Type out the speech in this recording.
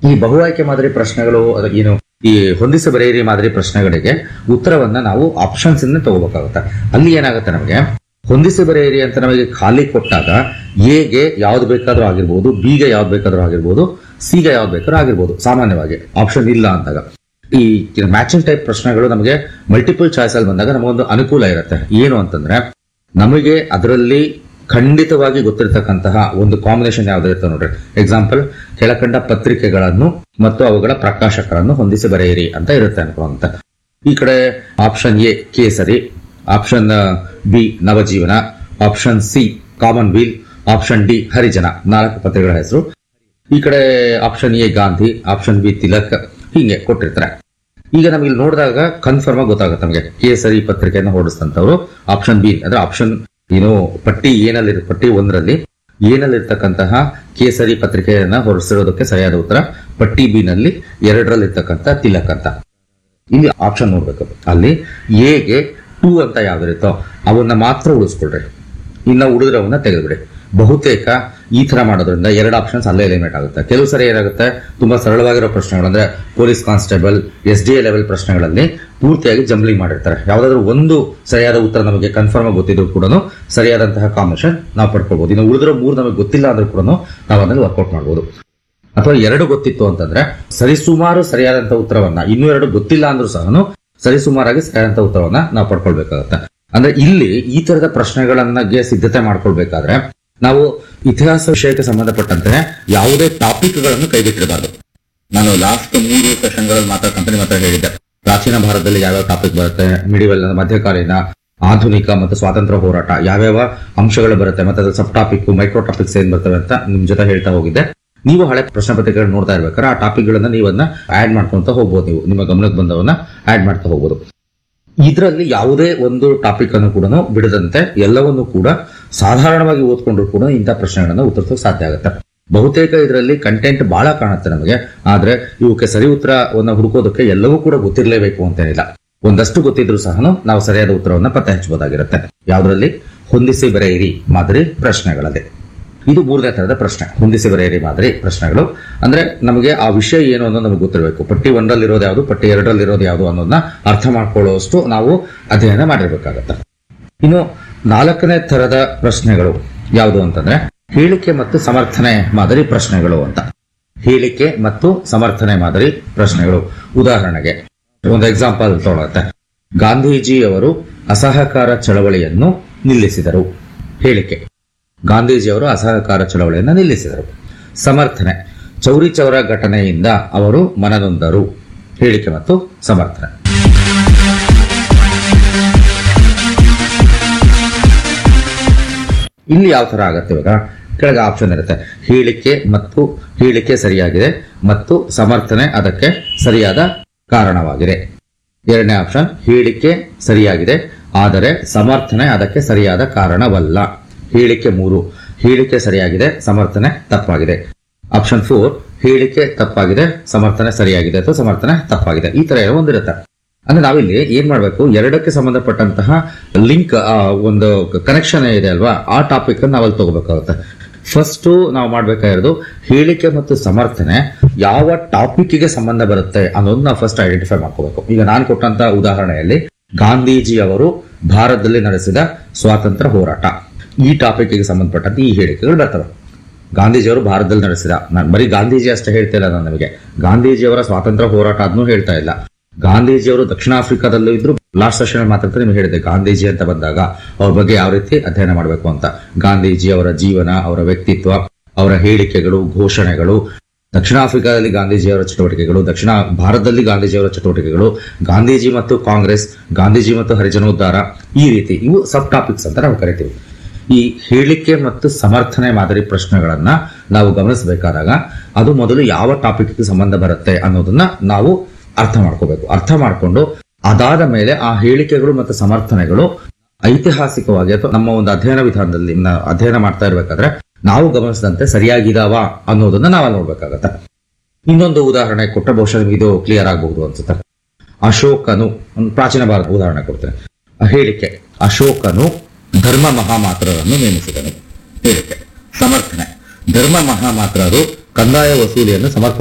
ಈ ಬಹು ಆಯ್ಕೆ ಮಾದರಿ ಪ್ರಶ್ನೆಗಳು ಅದು ಏನು ಈ ಹೊಂದಿಸಿ ಬರೆಯಿರಿ ಮಾದರಿ ಪ್ರಶ್ನೆಗಳಿಗೆ ಉತ್ತರವನ್ನ ನಾವು ಆಪ್ಷನ್ಸ್ ಇಂದ ತಗೋಬೇಕಾಗುತ್ತೆ ಅಲ್ಲಿ ಏನಾಗುತ್ತೆ ನಮಗೆ ಹೊಂದಿಸಿ ಬರೆಯಿರಿ ಅಂತ ನಮಗೆ ಖಾಲಿ ಕೊಟ್ಟಾಗ ಎಗೆ ಯಾವ್ದು ಬೇಕಾದ್ರೂ ಆಗಿರ್ಬೋದು ಬಿಗೆ ಯಾವ್ದು ಬೇಕಾದ್ರೂ ಆಗಿರ್ಬೋದು ಸಿಗೆ ಯಾವ್ದು ಬೇಕಾದ್ರೂ ಆಗಿರ್ಬೋದು ಸಾಮಾನ್ಯವಾಗಿ ಆಪ್ಷನ್ ಇಲ್ಲ ಅಂದಾಗ ಈ ಮ್ಯಾಚಿಂಗ್ ಟೈಪ್ ಪ್ರಶ್ನೆಗಳು ನಮಗೆ ಮಲ್ಟಿಪಲ್ ಚಾಯ್ಸ್ ಅಲ್ಲಿ ಬಂದಾಗ ನಮಗೊಂದು ಅನುಕೂಲ ಇರುತ್ತೆ ಏನು ಅಂತಂದ್ರೆ ನಮಗೆ ಅದರಲ್ಲಿ ಖಂಡಿತವಾಗಿ ಗೊತ್ತಿರತಕ್ಕಂತಹ ಒಂದು ಕಾಂಬಿನೇಷನ್ ಯಾವ್ದಿರುತ್ತೆ ನೋಡ್ರಿ ಎಕ್ಸಾಂಪಲ್ ಕೆಳಕಂಡ ಪತ್ರಿಕೆಗಳನ್ನು ಮತ್ತು ಅವುಗಳ ಪ್ರಕಾಶಕರನ್ನು ಹೊಂದಿಸಿ ಬರೆಯಿರಿ ಅಂತ ಇರುತ್ತೆ ಅನ್ಕೊಂತ ಈ ಕಡೆ option A Kesari option B Navajeevana option C common weal option D Harijana ನಾಲ್ಕು ಪತ್ರಿಕೆಗಳ ಹೆಸರು ಈ ಕಡೆ option A Gandhi option B Tilak ಹೀಗೆ ಕೊಟ್ಟಿರ್ತಾರೆ ಈಗ ನಮಗೆ ಇಲ್ಲಿ ನೋಡಿದಾಗ ಕನ್ಫರ್ಮ್ ಆಗಿ ಗೊತ್ತಾಗುತ್ತೆ ನಮಗೆ ಕೇಸರಿ ಪತ್ರಿಕೆಯನ್ನು ಹೊರಡಿಸಿದಂತವ್ರು ಆಪ್ಷನ್ ಬಿ ಅಂದ್ರೆ ಆಪ್ಷನ್ ಏನು ಪಟ್ಟಿ ಏನಲ್ಲಿ ಪಟ್ಟಿ ಒಂದರಲ್ಲಿ ಏನಲ್ಲಿರ್ತಕ್ಕಂತಹ ಕೇಸರಿ ಪತ್ರಿಕೆಯನ್ನ ಹೊರಡಿಸಿರೋದಕ್ಕೆ ಸರಿಯಾದ ಉತ್ತರ ಪಟ್ಟಿ ಬಿ ನಲ್ಲಿ ಎರಡರಲ್ಲಿರ್ತಕ್ಕಂಥ ತಿಲಕ್ ಅಂತ ಇಲ್ಲಿ ಆಪ್ಷನ್ ನೋಡ್ಬೇಕು ಅಲ್ಲಿ ಎಗೆ ಟೂ ಅಂತ ಯಾವ್ದಿರುತ್ತೋ ಅವನ್ನ ಮಾತ್ರ ಉಳಿಸ್ಕೊಳ್ರಿ ಇನ್ನ ಉಳಿದ್ರವನ್ನ ತೆಗೆದ್ಬಿಡಿ ಬಹುತೇಕ ಈ ತರ ಮಾಡೋದ್ರಿಂದ ಎರಡು ಆಪ್ಷನ್ಸ್ ಅಲ್ಲೇ ಎಲಿಮಿನೇಟ್ ಆಗುತ್ತೆ ಕೆಲವು ಸರಿ ಏನಾಗುತ್ತೆ ತುಂಬಾ ಸರಳವಾಗಿರೋ ಪ್ರಶ್ನೆಗಳು ಅಂದ್ರೆ police constable S D A level ಪ್ರಶ್ನೆಗಳಲ್ಲಿ ಪೂರ್ತಿಯಾಗಿ ಜಂಬ್ಲಿಂಗ್ ಮಾಡಿರ್ತಾರೆ ಯಾವ್ದಾದ್ರು ಒಂದು ಸರಿಯಾದ ಉತ್ತರ ನಮಗೆ ಕನ್ಫರ್ಮ್ ಆಗಿ ಗೊತ್ತಿದ್ರು ಕೂಡ ಸರಿಯಾದಂತಹ ಕಾಂಬಿನೇಷನ್ ನಾವು ಪಡ್ಕೊಳ್ಬಹುದು ಇನ್ನು ಉಳಿದಿರೋ ಮೂರು ನಮಗೆ ಗೊತ್ತಿಲ್ಲ ಅಂದ್ರೂ ಕೂಡ ನಾವು ಅದನ್ನು ವರ್ಕೌಟ್ ಮಾಡಬಹುದು ಅಥವಾ ಎರಡು ಗೊತ್ತಿತ್ತು ಅಂತಂದ್ರೆ ಸರಿಸುಮಾರು ಸರಿಯಾದಂತಹ ಉತ್ತರವನ್ನ ಇನ್ನೂ ಎರಡು ಗೊತ್ತಿಲ್ಲ ಅಂದ್ರೂ ಸಹ ಸರಿಸುಮಾರಾಗಿ ಸರಿಯಾದಂತಹ ಉತ್ತರವನ್ನ ನಾವು ಪಡ್ಕೊಳ್ಬೇಕಾಗತ್ತೆ ಅಂದ್ರೆ ಇಲ್ಲಿ ಈ ತರದ ಪ್ರಶ್ನೆಗಳನ್ನಗೆ ಸಿದ್ಧತೆ ಮಾಡ್ಕೊಳ್ಬೇಕಾದ್ರೆ ನಾವು ಇತಿಹಾಸ ವಿಷಯಕ್ಕೆ ಸಂಬಂಧಪಟ್ಟಂತೆ ಯಾವುದೇ ಟಾಪಿಕ್ ಗಳನ್ನು ಕೈಬಿಟ್ಟಿರಬಾರ್ದು ನಾನು ಲಾಸ್ಟ್ ಮೂರು ಸೆಷನ್ಗಳಲ್ಲಿ ಮಾತಾಡ್ಕೊಂತ ನಿಮ್ಮ ಹತ್ರ ಹೇಳಿದ್ದೆ ಪ್ರಾಚೀನ ಭಾರತದಲ್ಲಿ ಯಾವ್ಯಾವ ಟಾಪಿಕ್ ಬರುತ್ತೆ ಮಿಡಿವಲ್ ಮಧ್ಯಕಾಲೀನ ಆಧುನಿಕ ಮತ್ತು ಸ್ವಾತಂತ್ರ್ಯ ಹೋರಾಟ ಯಾವ್ಯಾವ ಅಂಶಗಳು ಬರುತ್ತೆ ಮತ್ತೆ ಅದ್ರ ಸಬ್ ಟಾಪಿಕ್ ಮೈಕ್ರೋ ಟಾಪಿಕ್ಸ್ ಏನ್ ಬರ್ತವೆ ಅಂತ ನಿಮ್ ಜೊತೆ ಹೇಳ್ತಾ ಹೋಗಿದ್ದೆ ನೀವು ಹಳೆ ಪ್ರಶ್ನೆ ಪತ್ರಿಕೆಗಳು ನೋಡ್ತಾ ಇರ್ಬೇಕಾದ್ರೆ ಆ ಟಾಪಿಕ್ ಗಳನ್ನ ನೀವನ್ನ ಆಡ್ ಮಾಡ್ಕೊಂತ ಹೋಗ್ಬೋದು ನೀವು ನಿಮ್ಮ ಗಮನಕ್ಕೆ ಬಂದವನ್ನ ಆಡ್ ಮಾಡ್ತಾ ಹೋಗ್ಬೋದು ಇದರಲ್ಲಿ ಯಾವುದೇ ಒಂದು ಟಾಪಿಕ್ ಅನ್ನು ಕೂಡ ಬಿಡದಂತೆ ಎಲ್ಲವನ್ನು ಕೂಡ ಸಾಧಾರಣವಾಗಿ ಓದ್ಕೊಂಡ್ರು ಕೂಡ ಇಂತಹ ಪ್ರಶ್ನೆಗಳನ್ನ ಉತ್ತರಿಸೋಕೆ ಸಾಧ್ಯ ಆಗುತ್ತೆ ಬಹುತೇಕ ಇದರಲ್ಲಿ ಕಂಟೆಂಟ್ ಬಹಳ ಕಾಣುತ್ತೆ ನಮಗೆ ಆದ್ರೆ ಇವಕ್ಕೆ ಸರಿ ಉತ್ತರವನ್ನ ಹುಡುಕೋದಕ್ಕೆ ಎಲ್ಲವೂ ಕೂಡ ಗೊತ್ತಿರಲೇಬೇಕು ಅಂತೇನಿಲ್ಲ ಒಂದಷ್ಟು ಗೊತ್ತಿದ್ರು ಸಹ ನಾವು ಸರಿಯಾದ ಉತ್ತರವನ್ನ ಪತ್ತೆ ಹಚ್ಚಬಹುದಾಗಿರುತ್ತೆ ಯಾವುದರಲ್ಲಿ ಹೊಂದಿಸಿ ಬರೆಯಿರಿ ಮಾದರಿ ಪ್ರಶ್ನೆಗಳಲ್ಲಿ ಇದು ಮೂರನೇ ತರದ ಪ್ರಶ್ನೆ ಹೊಂದಿಸಿ ಬರೆಯಿರಿ ಮಾದರಿ ಪ್ರಶ್ನೆಗಳು ಅಂದ್ರೆ ನಮಗೆ ಆ ವಿಷಯ ಏನು ಅನ್ನೋದು ನಮಗೆ ಗೊತ್ತಿರಬೇಕು ಪಟ್ಟಿ ಒಂದರಲ್ಲಿರೋದು ಯಾವುದು ಪಟ್ಟಿ ಎರಡರಲ್ಲಿರೋದು ಯಾವುದು ಅನ್ನೋದನ್ನ ಅರ್ಥ ಮಾಡ್ಕೊಳ್ಳುವಷ್ಟು ನಾವು ಅಧ್ಯಯನ ಮಾಡಿರ್ಬೇಕಾಗತ್ತೆ ಇನ್ನು ನಾಲ್ಕನೇ ತರದ ಪ್ರಶ್ನೆಗಳು ಯಾವುದು ಅಂತಂದ್ರೆ ಹೇಳಿಕೆ ಮತ್ತು ಸಮರ್ಥನೆ ಮಾದರಿ ಪ್ರಶ್ನೆಗಳು ಅಂತ ಹೇಳಿಕೆ ಮತ್ತು ಸಮರ್ಥನೆ ಮಾದರಿ ಪ್ರಶ್ನೆಗಳು ಉದಾಹರಣೆಗೆ ಒಂದು ಎಕ್ಸಾಂಪಲ್ ತಗೊಳತ್ತೆ ಗಾಂಧೀಜಿಯವರು ಅಸಹಕಾರ ಚಳವಳಿಯನ್ನು ನಿಲ್ಲಿಸಿದರು ಹೇಳಿಕೆ ಗಾಂಧೀಜಿಯವರು ಅಸಹಕಾರ ಚಳವಳಿಯನ್ನು ನಿಲ್ಲಿಸಿದರು ಸಮರ್ಥನೆ ಚೌರಿ ಚೌರ ಘಟನೆಯಿಂದ ಅವರು ಮನನೊಂದರು ಹೇಳಿಕೆ ಮತ್ತು ಸಮರ್ಥನೆ ಇಲ್ಲಿ ಯಾವ ತರ ಆಗತ್ತೆ ಇವಾಗ ಕೆಳಗೆ ಆಪ್ಷನ್ ಇರುತ್ತೆ ಹೇಳಿಕೆ ಮತ್ತು ಹೇಳಿಕೆ ಸರಿಯಾಗಿದೆ ಮತ್ತು ಸಮರ್ಥನೆ ಅದಕ್ಕೆ ಸರಿಯಾದ ಕಾರಣವಾಗಿದೆ ಎರಡನೇ ಆಪ್ಷನ್ ಹೇಳಿಕೆ ಸರಿಯಾಗಿದೆ ಆದರೆ ಸಮರ್ಥನೆ ಅದಕ್ಕೆ ಸರಿಯಾದ ಕಾರಣವಲ್ಲ ಹೇಳಿಕೆ ಮೂರು ಹೇಳಿಕೆ ಸರಿಯಾಗಿದೆ ಸಮರ್ಥನೆ ತಪ್ಪಾಗಿದೆ ಆಪ್ಷನ್ ಫೋರ್ ಹೇಳಿಕೆ ತಪ್ಪಾಗಿದೆ ಸಮರ್ಥನೆ ಸರಿಯಾಗಿದೆ ಅಥವಾ ಸಮರ್ಥನೆ ತಪ್ಪಾಗಿದೆ ಈ ತರ ಏನೋ ಒಂದಿರುತ್ತೆ ಅಂದ್ರೆ ನಾವಿಲ್ಲಿ ಏನ್ ಮಾಡ್ಬೇಕು ಎರಡಕ್ಕೆ ಸಂಬಂಧಪಟ್ಟಂತಹ ಲಿಂಕ್ ಒಂದು ಕನೆಕ್ಷನ್ ಇದೆ ಅಲ್ವಾ ಆ ಟಾಪಿಕ್ ನಾವು ಅಲ್ಲಿ ತಗೋಬೇಕಾಗುತ್ತೆ ಫಸ್ಟ್ ನಾವು ಮಾಡ್ಬೇಕಾಗಿರೋದು ಹೇಳಿಕೆ ಮತ್ತು ಸಮರ್ಥನೆ ಯಾವ ಟಾಪಿಕ್ ಗೆ ಸಂಬಂಧ ಬರುತ್ತೆ ಅನ್ನೋದು ನಾವು ಫಸ್ಟ್ ಐಡೆಂಟಿಫೈ ಮಾಡ್ಕೋಬೇಕು ಈಗ ನಾನು ಕೊಟ್ಟಂತ ಉದಾಹರಣೆಯಲ್ಲಿ ಗಾಂಧೀಜಿ ಅವರು ಭಾರತದಲ್ಲಿ ನಡೆಸಿದ ಸ್ವಾತಂತ್ರ್ಯ ಹೋರಾಟ ಈ ಟಾಪಿಕ್ ಗೆ ಸಂಬಂಧಪಟ್ಟಂತೆ ಈ ಹೇಳಿಕೆಗಳು ಬರ್ತವೆ ಗಾಂಧೀಜಿಯವರು ಭಾರತದಲ್ಲಿ ನಡೆಸಿದ ನಾನು ಬರೀ ಗಾಂಧೀಜಿ ಅಷ್ಟೇ ಹೇಳ್ತಾ ಇಲ್ಲ ನಾನು ನಮಗೆ ಗಾಂಧೀಜಿಯವರ ಸ್ವಾತಂತ್ರ್ಯ ಹೋರಾಟ ಅದನ್ನು ಹೇಳ್ತಾ ಇಲ್ಲ ಗಾಂಧೀಜಿಯವರು ದಕ್ಷಿಣ ಆಫ್ರಿಕಾದಲ್ಲೂ ಇದ್ರು ಲಾಸ್ಟ್ ಸೆಷನ್ ಮಾತಾಡ್ತಾ ನಿಮ್ಗೆ ಹೇಳಿದೆ ಗಾಂಧೀಜಿ ಅಂತ ಬಂದಾಗ ಅವ್ರ ಬಗ್ಗೆ ಯಾವ ರೀತಿ ಅಧ್ಯಯನ ಮಾಡಬೇಕು ಅಂತ ಗಾಂಧೀಜಿ ಅವರ ಜೀವನ ಅವರ ವ್ಯಕ್ತಿತ್ವ ಅವರ ಹೇಳಿಕೆಗಳು ಘೋಷಣೆಗಳು ದಕ್ಷಿಣ ಆಫ್ರಿಕಾದಲ್ಲಿ ಗಾಂಧೀಜಿಯವರ ಚಟುವಟಿಕೆಗಳು ದಕ್ಷಿಣ ಭಾರತದಲ್ಲಿ ಗಾಂಧೀಜಿಯವರ ಚಟುವಟಿಕೆಗಳು ಗಾಂಧೀಜಿ ಮತ್ತು ಕಾಂಗ್ರೆಸ್ ಗಾಂಧೀಜಿ ಮತ್ತು ಹರಿಜನೋದ್ಧಾರ ಈ ರೀತಿ ಇವು ಸಬ್ ಟಾಪಿಕ್ಸ್ ಅಂತ ನಾವು ಕರಿತೀವಿ ಈ ಹೇಳಿಕೆ ಮತ್ತು ಸಮರ್ಥನೆ ಮಾದರಿ ಪ್ರಶ್ನೆಗಳನ್ನ ನಾವು ಗಮನಿಸಬೇಕಾದಾಗ ಅದು ಮೊದಲು ಯಾವ ಟಾಪಿಕ್ಗೆ ಸಂಬಂಧ ಬರುತ್ತೆ ಅನ್ನೋದನ್ನ ನಾವು ಅರ್ಥ ಮಾಡ್ಕೋಬೇಕು ಅರ್ಥ ಮಾಡ್ಕೊಂಡು ಅದಾದ ಮೇಲೆ ಆ ಹೇಳಿಕೆಗಳು ಮತ್ತು ಸಮರ್ಥನೆಗಳು ಐತಿಹಾಸಿಕವಾಗಿ ಅಥವಾ ನಮ್ಮ ಒಂದು ಅಧ್ಯಯನ ವಿಧಾನದಲ್ಲಿ ನ- ಅಧ್ಯಯನ ಮಾಡ್ತಾ ಇರಬೇಕಾದ್ರೆ ನಾವು ಗಮನಿಸಿದಂತೆ ಸರಿಯಾಗಿದಾವ ಅನ್ನೋದನ್ನ ನಾವು ನೋಡ್ಬೇಕಾಗತ್ತೆ ಇನ್ನೊಂದು ಉದಾಹರಣೆ ಕೊಟ್ಟ ಬಹುಶಃ ನಿಮ್ಗೆ ಇದು ಕ್ಲಿಯರ್ ಆಗಬಹುದು ಅನ್ಸುತ್ತೆ ಅಶೋಕನು ಒಂದು ಪ್ರಾಚೀನ ಭಾರತ ಉದಾಹರಣೆ ಕೊಡ್ತೇನೆ ಆ ಹೇಳಿಕೆ ಅಶೋಕನು ಧರ್ಮ ಮಹಾಮಾತ್ರರನ್ನು ನೇಮಿಸಿದನು ಹೇಳಿಕೆ ಸಮರ್ಥನೆ ಧರ್ಮ ಮಹಾಮಾತ್ರರು ಕಂದಾಯ ವಸೂಲಿಯನ್ನು ಸಮರ್ಪ